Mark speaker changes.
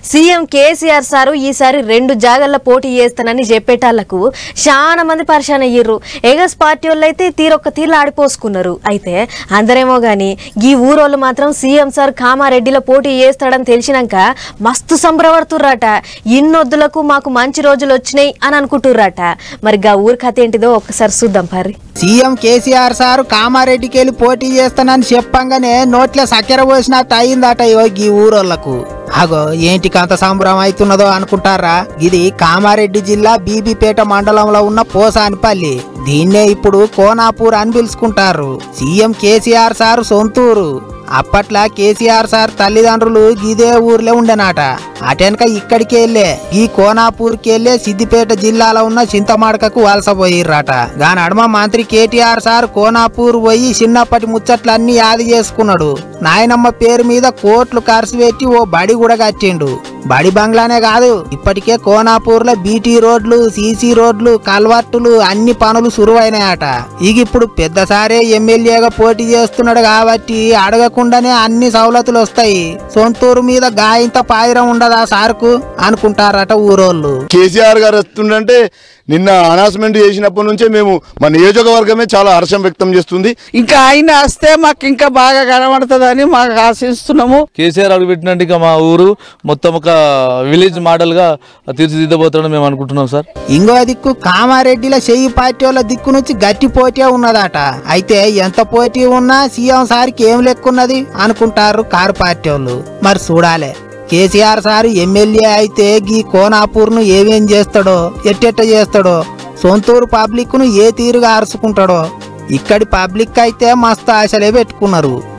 Speaker 1: CM KCR sir ఈసారి రెండు జాగల్లో పోటీ చేస్తానని చెప్పేటాళ్లకు చాలా మంది పరిశాన్ అయ్యిర్రు ఎగస్ పార్టీ వాళ్ళు అయితే తీరొక్క తీర్లు ఆడిపోసుకున్నారు అయితే అందరేమో గాని ఈ ఊరోళ్ళు మాత్రం సీఎం సార్ కామారెడ్డిలో పోటీ చేస్తాడని తెలిసినాక మస్తు సంబరపడుతుర్రట ఇన్నొద్దులకు మాకు మంచి రోజులు వచ్చినాయి అని అనుకుంటుర్రట మరి గా ఊరి కథ ఏంటిదో ఒక్కసారి చూద్దాం పర్రి
Speaker 2: సీఎం కేసీఆర్ సారు కామారెడ్డికి వెళ్ళి పోటీ చేస్తానని చెప్పంగానే నోట్ల సక్కెర పోసినట్టు అయిందట ఇగో ఈ ఊరోళ్లకు అగో ఏంటికి అంత సంబరం అవుతున్నదో అనుకుంటారా ఇది కామారెడ్డి జిల్లా బీబీపేట మండలంలో ఉన్న పోసానిపల్లి దీన్నే ఇప్పుడు కోనాపూర్ అని పిలుచుకుంటారు సీఎం కేసీఆర్ సారు సొంతూరు అప్పట్లా కేసీఆర్ సార్ తల్లిదండ్రులు ఇదే ఊర్లో ఉండేనాట అటెనక ఇక్కడికి వెళ్ళే ఈ కోనాపూర్కి వెళ్ళే సిద్దిపేట జిల్లాలో ఉన్న చింతమాడకకు వలస పోయిర్రట దాని అడమ మంత్రి కేటీఆర్ సార్ కోనాపూర్ పోయి చిన్నప్పటి ముచ్చట్లన్నీ యాది చేసుకున్నాడు నాయనమ్మ పేరు మీద కోట్లు ఖర్చు పెట్టి ఓ బడి కూడా కట్టిండు బడి బంగ్లానే కాదు ఇప్పటికే కోనాపూర్ లో బీటీ రోడ్లు సీసీ రోడ్లు కల్వర్టులు అన్ని పనులు సురువైనాయట ఇక ఇప్పుడు పెద్దసారే ఎమ్మెల్యేగా పోటీ చేస్తున్నాడు కాబట్టి అడగకుండానే అన్ని సవలతులు వస్తాయి సొంతూరు మీద గాయంత పాయిరం ఉండదా సార్కు అనుకుంటారట ఊరోళ్ళు
Speaker 3: కేసీఆర్ గారు వస్తుండంటే నిన్న అనౌన్స్మెంట్ చేసినప్పటి నుంచే మేము మా నియోజకవర్గమే చాలా హర్షం వ్యక్తం చేస్తుంది
Speaker 4: ఇంకా ఆయన వస్తే మాకు ఇంకా బాగా కనబడుతుందని మాకు ఆశిస్తున్నాము
Speaker 5: కేసీఆర్ అడుగుపెట్టినట్టు ఇక మా ఊరు మొత్తం ఒక విలేజ్ మోడల్గా తీర్చిదిద్దబోతాడని మేము అనుకుంటున్నాం సార్
Speaker 2: ఇంకో దిక్కు కామారెడ్డిల చెయ్యి పార్టీ వాళ్ళ దిక్కు నుంచి గట్టి పోటీ ఉన్నదట అయితే ఎంత పోటీ ఉన్నా సీఎం సార్కి ఏం లెక్కున్నది అనుకుంటారు కారు పార్టీ వాళ్ళు మరి చూడాలే కేసీఆర్ సార్ ఎమ్మెల్యే అయితే గీ కోనాపూర్ ను ఏమేం చేస్తాడో ఎట్టెట్ట చేస్తాడో సొంతూరు పబ్లిక్ ను ఏ తీరుగా అరుచుకుంటాడో ఇక్కడి పబ్లిక్ అయితే మస్తు ఆశలే పెట్టుకున్నారు